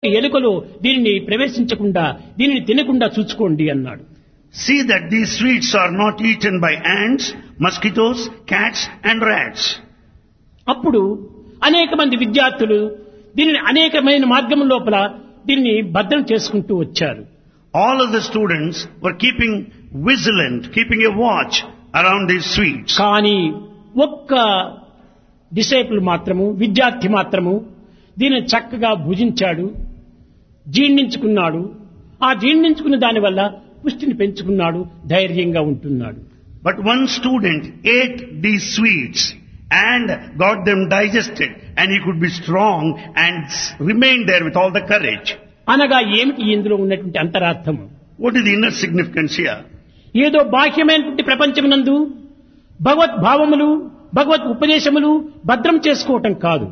ఎలుకలో దీనిని ప్రవేశించకుండా దీనిని తినకుండా చూసుకోండి అన్నాడు See that these sweets are not eaten by ants, mosquitoes, cats and rats. అప్పుడు అనేక మంది విద్యార్థులు దీనిని అనేకమైన మార్గం లోపల దీనిని భద్రం చేసుకుంటూ వచ్చారు All of the students were keeping vigilant, keeping a watch around these sweets. కానీ ఒక్క డిసైపుల్ మాత్రము విద్యార్థి మాత్రము దీనిని చక్కగా భుజించాడు జీర్ణించుకున్నాడు ఆ జీర్ణించుకున్న దానివల్ల పుష్టిని పెంచుకున్నాడు ధైర్యంగా ఉంటున్నాడు But one student ate these sweets and got them digested and he could be strong and s- remained there with all the courage. అనగా ఏమిటి ఇందులో ఉన్నటువంటి అంతరార్థం What is the inner significance here? ఏదో బాహ్యమైనటువంటి ప్రపంచమునందు భగవత్ భావములు భగవత్ ఉపదేశములు భద్రం చేసుకోవటం కాదు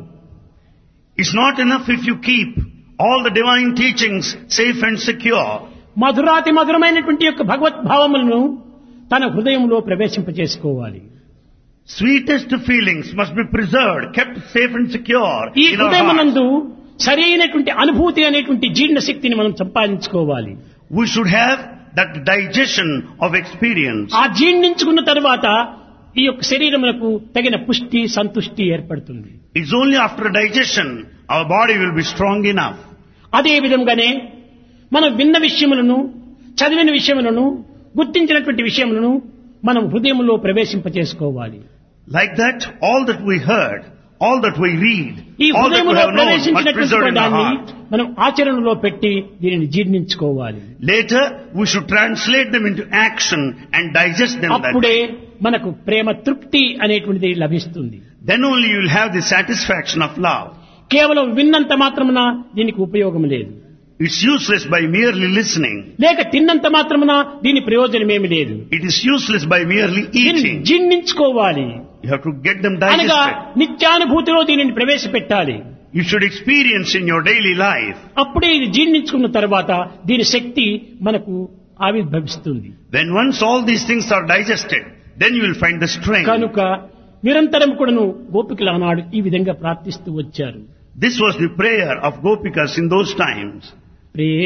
It's not enough if you keep all the divine teachings safe and secure. మధురాతి మధురమైనటువంటి యొక్క భగవత్ భావములను తన హృదయంలో ప్రవేశింపజేసుకోవాలి Sweetest feelings must be preserved, kept safe and secure ఈ in our hearts. హృదయమునందు సరైనటువంటి అనుభూతి అనేటువంటి జీర్ణ శక్తిని మనం సంపాదించుకోవాలి We should have that digestion of experience. ఆ జీర్ణించుకున్న తర్వాత ఈ యొక్క శరీరమునకు తగిన పుష్టి సంతుష్టి ఏర్పడుతుంది It's only after digestion our body will be strong enough. అదే విధంగానే మనం విన్న విషయములను చదివిన విషయములను గుర్తించినటువంటి విషయములను మనం హృదయంలో ప్రవేశింపచేసుకోవాలి Like that, all that we heard, all that we read, ఈ all that we హృదయంలో have known must ప్రవేశించినటువంటి preserve in our దాన్ని heart. మనం ఆచరణలో పెట్టి దీనిని జీర్ణించుకోవాలి Later, we should translate them into action and digest them that అప్పుడే మనకు ప్రేమ తృప్తి అనేటువంటిది లభిస్తుంది Then only you will have the satisfaction of love. కేవలం విన్నంత మాత్రమున దీనికి ఉపయోగం లేదు It's useless by merely listening. లేక తిన్నంత మాత్రమున దీని ప్రయోజనమేమి లేదు It is useless by merely దీనిని eating. జీర్ణించుకోవాలి You have to get them అనగా digested. నిత్యానుభూతిలో దీనిని ప్రవేశపెట్టాలి You should experience in your daily life. అప్పుడే ఇది జీర్ణించుకున్న తర్వాత దీని శక్తి మనకు ఆవిర్భవిస్తుంది When once all these things are digested, then you will find the strength. కనుక నిరంతరం కూడాను గోపికలు ఆనాడు ఈ విధంగా ప్రార్థిస్తూ వచ్చారు This was the prayer of Gopikas in those times. Pray